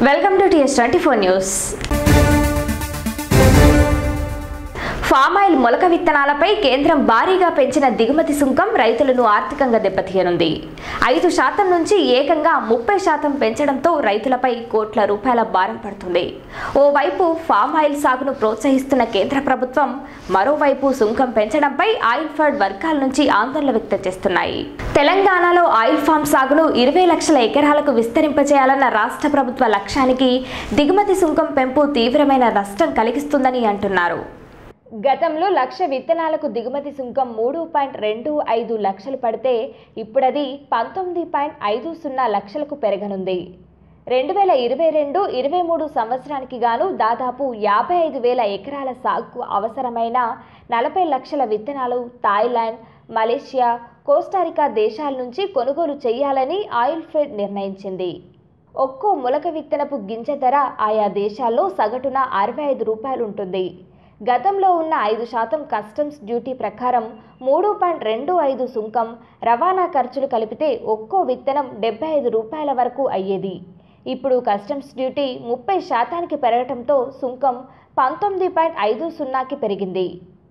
welcome to TS twenty four news palm oil మొలక విత్తనాలపై కేంద్రం భారీగా పెంచిన దిగుమతి సుంకం రైతులను ఆర్థికంగా దెబ్బతీయనుంది ఐదు శాతం నుంచి ఏకంగా ముప్పై శాతం పెంచడంతో రైతులపై కోట్ల రూపాయల భారం పడుతుంది ఓవైపు ఫామ్ ఆయిల్ సాగును ప్రోత్సహిస్తున్న కేంద్ర ప్రభుత్వం మరోవైపు సుంకం పెంచడంపై ఆయిల్ ఫెడ్ వర్గాల నుంచి ఆందోళన వ్యక్తం చేస్తున్నాయి తెలంగాణలో ఆయిల్ ఫామ్ సాగును ఇరవై లక్షల ఎకరాలకు విస్తరింపచేయాలన్న రాష్ట్ర ప్రభుత్వ లక్ష్యానికి దిగుమతి సుంకం పెంపు తీవ్రమైన నష్టం కలిగిస్తుందని అంటున్నారు గతంలో లక్ష విత్తనాలకు దిగుమతి సుంకం మూడు పాయింట్ రెండు ఐదు లక్షలు పడితే ఇప్పుడది పంతొమ్మిది పాయింట్ ఐదు సున్నా లక్షలకు పెరగనుంది రెండు వేల ఇరవై రెండు ఇరవై మూడు సంవత్సరానికి గాను దాదాపు యాభై ఐదు వేల ఎకరాల సాగుకు అవసరమైన నలభై లక్షల విత్తనాలు థాయిలాండ్ మలేషియా కోస్టారికా దేశాల నుంచి కొనుగోలు చేయాలని ఆయిల్ ఫెడ్ నిర్ణయించింది ఒక్కో మొలక విత్తనపు గింజ ధర ఆయా దేశాల్లో సగటున అరవై ఐదు రూపాయలు ఉంటుంది గతంలో ఉన్న ఐదు శాతం కస్టమ్స్ డ్యూటీ ప్రకారం మూడు పాయింట్ రెండు ఐదు సుంకం రవాణా ఖర్చులు కలిపితే ఒక్కో విత్తనం డెబ్బై ఐదు రూపాయల వరకు అయ్యేది ఇప్పుడు కస్టమ్స్ డ్యూటీ ముప్పై శాతానికి పెరగటంతో సుంకం పంతొమ్మిది పాయింట్ ఐదు సున్నాకి పెరిగింది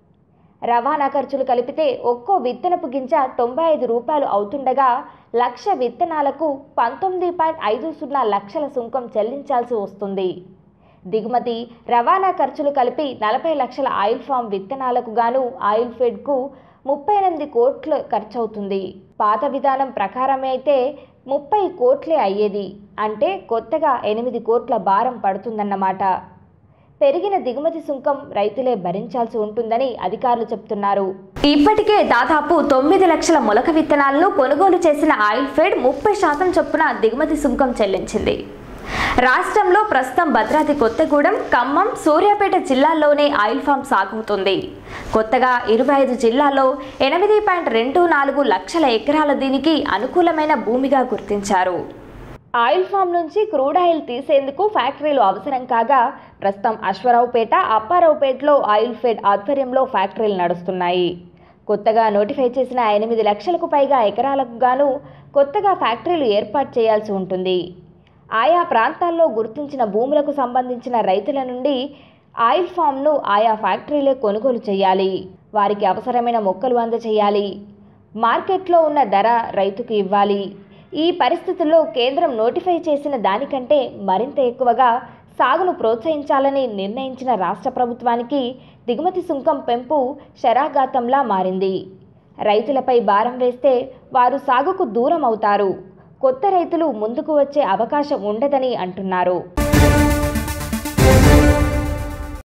రవాణా ఖర్చులు కలిపితే ఒక్కో విత్తనపు గింజ తొంభై ఐదు రూపాయలు అవుతుండగా లక్ష విత్తనాలకు పంతొమ్మిది పాయింట్ ఐదు సున్నా లక్షల సుంకం చెల్లించాల్సి వస్తుంది దిగుమతి రవాణా ఖర్చులు కలిపి నలభై లక్షల ఆయిల్ ఫామ్ విత్తనాలకు గాను ఆయిల్ ఫెడ్కు ముప్పై ఎనిమిది కోట్లు ఖర్చవుతుంది పాత విధానం ప్రకారమే అయితే ముప్పై కోట్లే అయ్యేది అంటే కొత్తగా ఎనిమిది కోట్ల భారం పడుతుందన్నమాట పెరిగిన దిగుమతి సుంకం రైతులే భరించాల్సి ఉంటుందని అధికారులు చెప్తున్నారు ఇప్పటికే దాదాపు తొమ్మిది లక్షల మొలక విత్తనాలను కొనుగోలు చేసిన ఆయిల్ ఫెడ్ ముప్పై శాతం చొప్పున దిగుమతి సుంకం చెల్లించింది రాష్ట్రంలో ప్రస్తుతం భద్రాద్రి కొత్తగూడెం ఖమ్మం సూర్యాపేట జిల్లాల్లోనే ఆయిల్ ఫామ్ సాగుతుంది కొత్తగా ఇరవై ఐదు జిల్లాల్లో ఎనిమిది పాయింట్ రెండు నాలుగు లక్షల ఎకరాల దీనికి అనుకూలమైన భూమిగా గుర్తించారు ఆయిల్ ఫామ్ నుంచి క్రూడ్ ఆయిల్ తీసేందుకు ఫ్యాక్టరీలు అవసరం కాగా ప్రస్తుతం అశ్వరావుపేట అప్పారావుపేటలో ఆయిల్ ఫెడ్ ఆధ్వర్యంలో ఫ్యాక్టరీలు నడుస్తున్నాయి కొత్తగా నోటిఫై చేసిన ఎనిమిది లక్షలకు పైగా ఎకరాలకు గాను కొత్తగా ఫ్యాక్టరీలు ఏర్పాటు చేయాల్సి ఉంటుంది ఆయా ప్రాంతాల్లో గుర్తించిన భూములకు సంబంధించిన రైతుల నుండి ఆయిల్ ఫామ్ను ఆయా ఫ్యాక్టరీలే కొనుగోలు చేయాలి వారికి అవసరమైన మొక్కలు అందచేయాలి మార్కెట్లో ఉన్న ధర రైతుకు ఇవ్వాలి ఈ పరిస్థితుల్లో కేంద్రం నోటిఫై చేసిన దానికంటే మరింత ఎక్కువగా సాగును ప్రోత్సహించాలని నిర్ణయించిన రాష్ట్ర ప్రభుత్వానికి దిగుమతి సుంకం పెంపు శరాఘాతంలా మారింది రైతులపై భారం వేస్తే వారు సాగుకు దూరం అవుతారు కొత్త రైతులు ముందుకు వచ్చే అవకాశం ఉండదని అంటున్నారు